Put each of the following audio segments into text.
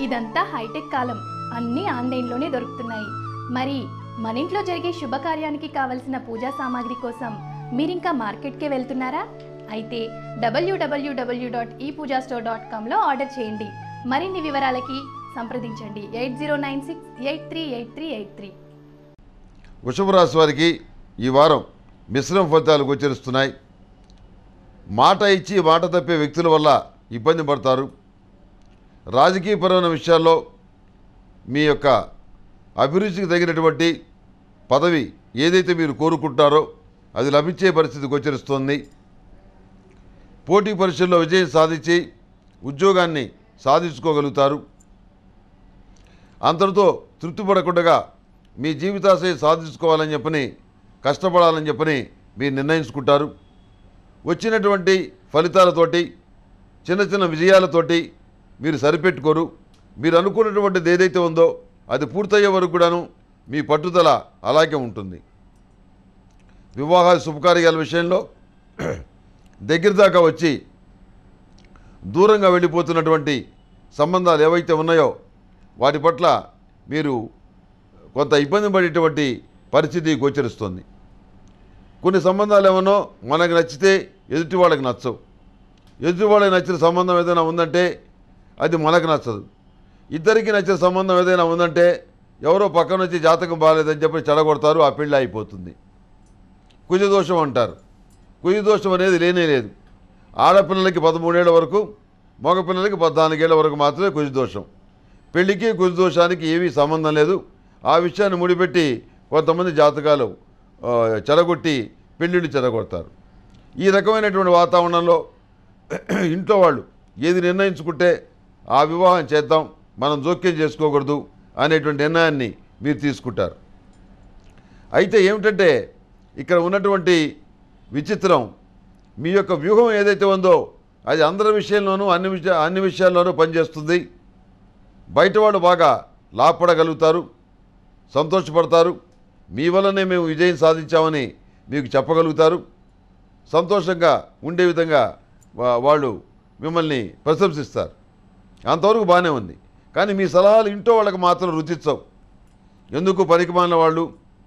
ఇదంతా హైటెక్ కాలం అన్నీ ఆన్లైన్లోనే దొరుకుతున్నాయి మరి మన ఇంట్లో జరిగే శుభకార్యానికి కావలసిన పూజా సామాగ్రి కోసం మీరింకా మార్కెట్కే వెళ్తున్నారా అయితే డబ్ల్యూడబ్ల్యూడబ్ల్యూ dot E Pooja store dot కామ్లో ఆర్డర్ చేయండి మరిన్ని వివరాలకి సంప్రదించండి eight zero nine six eight three eight three eight three వృషభ రాశి వారికి ఈ వారం మిశ్రమ ఫలితాలు గోచరిస్తున్నాయి మాట ఇచ్చి మాట తప్పే వ్యక్తుల వల్ల ఇబ్బంది పడతారు రాజకీయపరమైన విషయాల్లో మీ యొక్క అభిరుచికి తగినటువంటి పదవి ఏదైతే మీరు కోరుకుంటారో అది లభించే పరిస్థితి గోచరిస్తోంది పోటీ పరీక్షల్లో విజయం సాధించి ఉద్యోగాన్ని సాధించుకోగలుగుతారు అంతటితో తృప్తి పడకుండా మీ జీవితాశయం సాధించుకోవాలని చెప్పని కష్టపడాలని చెప్పని మీరు నిర్ణయించుకుంటారు వచ్చినటువంటి ఫలితాలతోటి చిన్న చిన్న విజయాలతోటి మీరు సరిపెట్టుకోరు మీరు అనుకున్నటువంటిది ఏదైతే ఉందో అది పూర్తయ్యే వరకు కూడాను మీ పట్టుదల అలాగే ఉంటుంది వివాహ శుభకార్యాల విషయంలో దగ్గర దాకా వచ్చి దూరంగా వెళ్ళిపోతున్నటువంటి సంబంధాలు ఏవైతే ఉన్నాయో వాటి పట్ల మీరు కొంత ఇబ్బంది పడేటువంటి పరిస్థితి గోచరిస్తుంది కొన్ని సంబంధాలు ఏమన్నో మనకు నచ్చితే ఎదుటి వాళ్ళకి నచ్చవు ఎదుటి వాళ్ళకి నచ్చిన సంబంధం ఏదైనా ఉందంటే అది మనకు నచ్చదు ఇద్దరికి నచ్చిన సంబంధం ఏదైనా ఉందంటే ఎవరో పక్కన వచ్చి జాతకం బాగాలేదని చెప్పి చెడగొడతారు ఆ పెళ్ళి అయిపోతుంది కుజదోషం అంటారు కుజదోషం అనేది లేనే లేదు ఆడపిల్లలకి పదమూడేళ్ల వరకు మగపిల్లలకి పద్నాలుగేళ్ల వరకు మాత్రమే కుజదోషం పెళ్లికి కుజదోషానికి ఏమీ సంబంధం లేదు ఆ విషయాన్ని ముడిపెట్టి కొంతమంది జాతకాలు ఆ, చెడగొట్టి పెళ్ళిళ్ళు చెడగొడతారు ఈ రకమైనటువంటి వాతావరణంలో ఇంట్లో వాళ్ళు ఏది నిర్ణయించుకుంటే ఆ వివాహం చేద్దాం మనం జోక్యం చేసుకోకూడదు అనేటువంటి నిర్ణయాన్ని మీరు తీసుకుంటారు అయితే ఏమిటంటే ఇక్కడ ఉన్నటువంటి విచిత్రం మీ యొక్క వ్యూహం ఏదైతే ఉందో అది అందరి విషయంలోనూ అన్ని విషయ అన్ని విషయాల్లోనూ పనిచేస్తుంది బయట వాళ్ళు బాగా లాభపడగలుగుతారు సంతోషపడతారు మీ వల్లనే మేము విజయం సాధించామని మీకు చెప్పగలుగుతారు సంతోషంగా ఉండే విధంగా వా- వాళ్ళు మిమ్మల్ని ప్రశంసిస్తారు అంతవరకు బాగానే ఉంది కానీ మీ సలహాలు ఇంట్లో వాళ్ళకి మాత్రం రుచిచ్చవు ఎందుకు పనికిమాలిన వాళ్ళు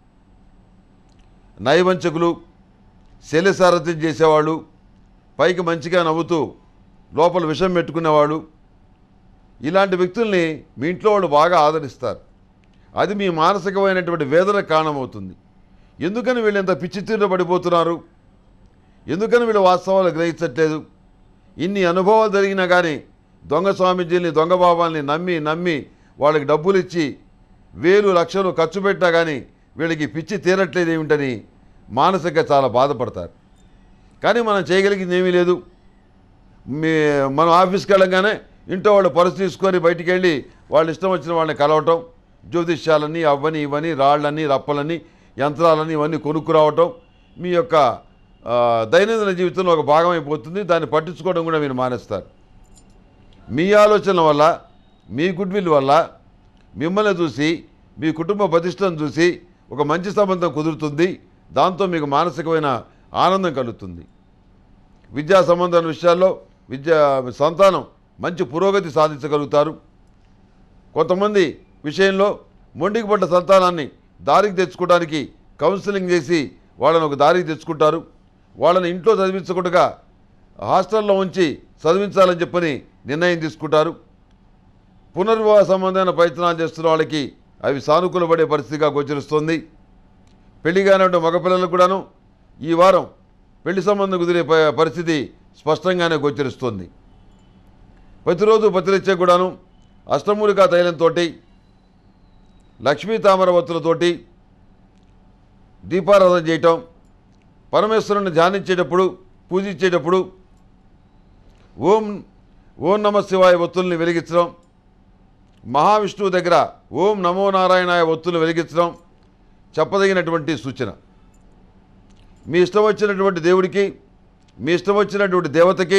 నయవంచకులు శల్యసారథ్యం చేసేవాళ్ళు పైకి మంచిగా నవ్వుతూ లోపల విషం పెట్టుకునేవాళ్ళు ఇలాంటి వ్యక్తుల్ని మీ ఇంట్లో వాళ్ళు బాగా ఆదరిస్తారు అది మీ మానసికమైనటువంటి వేదన కారణమవుతుంది ఎందుకని వీళ్ళు ఇంత పిచ్చితీరులో పడిపోతున్నారు ఎందుకని వీళ్ళు వాస్తవాలు గ్రహించట్లేదు ఇన్ని అనుభవాలు జరిగినా కానీ దొంగ స్వామీజీని దొంగ బాబాల్ని నమ్మి నమ్మి వాళ్ళకి డబ్బులు ఇచ్చి వేలు లక్షలు ఖర్చు పెట్టినా కానీ వీళ్ళకి పిచ్చి తీరట్లేదు ఏమిటని మానసికంగా చాలా బాధపడతారు కానీ మనం చేయగలిగింది ఏమీ లేదు మీ మనం ఆఫీస్కి వెళ్ళగానే ఇంట్లో వాళ్ళు పరుసు తీసుకొని బయటికి వెళ్ళి వాళ్ళు ఇష్టం వచ్చిన వాళ్ళని కలవటం జ్యోతిష్యాలని అవని ఇవని రాళ్ళని రప్పలని యంత్రాలని ఇవన్నీ కొనుక్కురావటం మీ యొక్క ఆ, దైనందిన జీవితంలో ఒక భాగం అయిపోతుంది దాన్ని పట్టించుకోవడం కూడా మీరు మానేస్తారు మీ ఆలోచనల వల్ల మీ గుడ్ విల్ వల్ల మిమ్మల్ని చూసి మీ కుటుంబ ప్రతిష్టను చూసి ఒక మంచి సంబంధం కుదురుతుంది దాంతో మీకు మానసికమైన ఆనందం కలుగుతుంది విద్యా సంబంధం విషయాల్లో విద్యా సంతానం మంచి పురోగతి సాధించగలుగుతారు కొంతమంది విషయంలో మొండికి పడ్డ సంతానాన్ని దారికి తెచ్చుకోవడానికి కౌన్సిలింగ్ చేసి వాళ్ళని ఒక దారికి తెచ్చుకుంటారు వాళ్ళని ఇంట్లో చదివించకుండా హాస్టల్లో ఉంచి చదివించాలని చెప్పని నిర్ణయం తీసుకుంటారు పునర్వివాహ సంబంధమైన ప్రయత్నాలు చేస్తున్న వాళ్ళకి అవి సానుకూలపడే పరిస్థితిగా గోచరిస్తుంది పెళ్లి కానివ్వండి మగపిల్లలకు కూడాను ఈ వారం పెళ్లి సంబంధం కుదిరే ప- పరిస్థితి స్పష్టంగానే గోచరిస్తుంది ప్రతిరోజు ప్రతినిత్యం కూడాను అష్టమూలికా తైలంతో లక్ష్మీ తామర వత్తులతోటి దీపారాధన చేయటం పరమేశ్వరుని ధ్యానించేటప్పుడు పూజించేటప్పుడు ఓం ఓం నమ శివాయ ఒత్తుల్ని వెలిగించడం మహావిష్ణువు దగ్గర ఓం నమో నారాయణాయ ఒత్తులు వెలిగించడం చెప్పదగినటువంటి సూచన మీ ఇష్టం వచ్చినటువంటి దేవుడికి మీ ఇష్టం వచ్చినటువంటి దేవతకి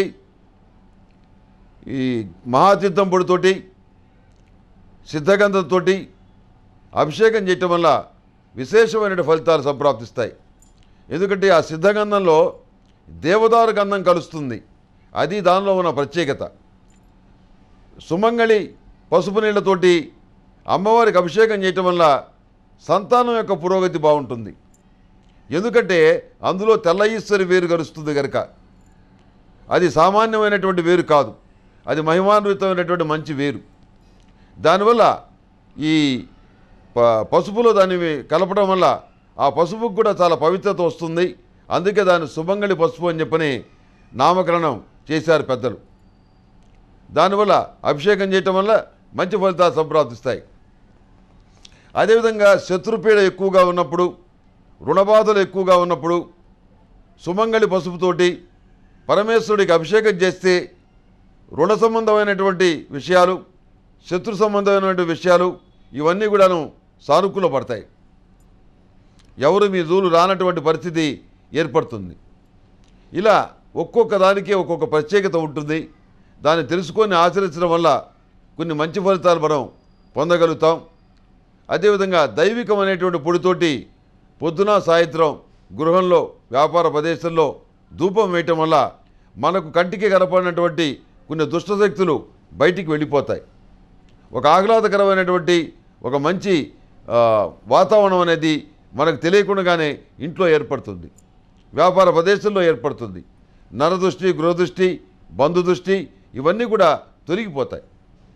ఈ మహాతీర్థం పొడితోటి సిద్ధగంధంతో అభిషేకం చేయటం వల్ల విశేషమైన ఫలితాలు సంప్రాప్తిస్తాయి ఎందుకంటే ఆ సిద్ధగంధంలో దేవదారు గంధం కలుస్తుంది అది దానిలో ఉన్న ప్రత్యేకత సుమంగళి పసుపు నీళ్లతోటి అమ్మవారికి అభిషేకం చేయటం వల్ల సంతానం యొక్క పురోగతి బాగుంటుంది ఎందుకంటే అందులో తెల్ల ఈశ్వరి వేరు గరుస్తుంది కనుక అది సామాన్యమైనటువంటి వేరు కాదు అది మహిమాన్వితమైనటువంటి మంచి వేరు దానివల్ల ఈ ప- పసుపులో దాన్ని కలపడం వల్ల ఆ పసుపుకు కూడా చాలా పవిత్రత వస్తుంది అందుకే దాన్ని సుమంగళి పసుపు అని చెప్పని నామకరణం చేశారు పెద్దలు దానివల్ల అభిషేకం చేయటం వల్ల మంచి ఫలితాలు సంప్రాప్తిస్తాయి అదేవిధంగా శత్రుపీడ ఎక్కువగా ఉన్నప్పుడు రుణబాధలు ఎక్కువగా ఉన్నప్పుడు సుమంగళి పసుపుతోటి పరమేశ్వరుడికి అభిషేకం చేస్తే రుణ సంబంధమైనటువంటి విషయాలు శత్రు సంబంధమైనటువంటి విషయాలు ఇవన్నీ కూడాను సానుకూల పడతాయి ఎవరు మీ జూలు రానటువంటి పరిస్థితి ఏర్పడుతుంది ఇలా ఒక్కొక్క దానికి ఒక్కొక్క ప్రత్యేకత ఉంటుంది దాన్ని తెలుసుకొని ఆచరించడం వల్ల కొన్ని మంచి ఫలితాలు మనం పొందగలుగుతాం అదేవిధంగా దైవికం అనేటువంటి పొడితోటి పొద్దున సాయంత్రం గృహంలో వ్యాపార ప్రదేశంలో ధూపం వేయటం వల్ల మనకు కంటికి కనపడినటువంటి కొన్ని దుష్టశక్తులు బయటికి వెళ్ళిపోతాయి ఒక ఆహ్లాదకరమైనటువంటి ఒక మంచి ఆ, వాతావరణం అనేది మనకు తెలియకుండానే ఇంట్లో ఏర్పడుతుంది వ్యాపార ప్రదేశంలో ఏర్పడుతుంది నరదృష్టి గృహదృష్టి బంధుదృష్టి ఇవన్నీ కూడా తొలగిపోతాయి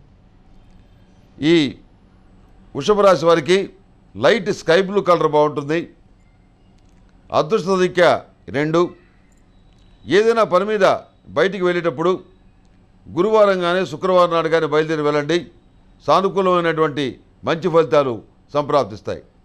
ఈ వృషభ రాశి వారికి లైట్ స్కై బ్లూ కలర్ బాగుంటుంది అదృష్ట సంఖ్య రెండు ఏదైనా పని మీద బయటికి వెళ్ళేటప్పుడు గురువారం కానీ శుక్రవారం నాడు కానీ బయలుదేరి వెళ్ళండి సానుకూలమైనటువంటి మంచి ఫలితాలు సంప్రాప్తిస్తాయి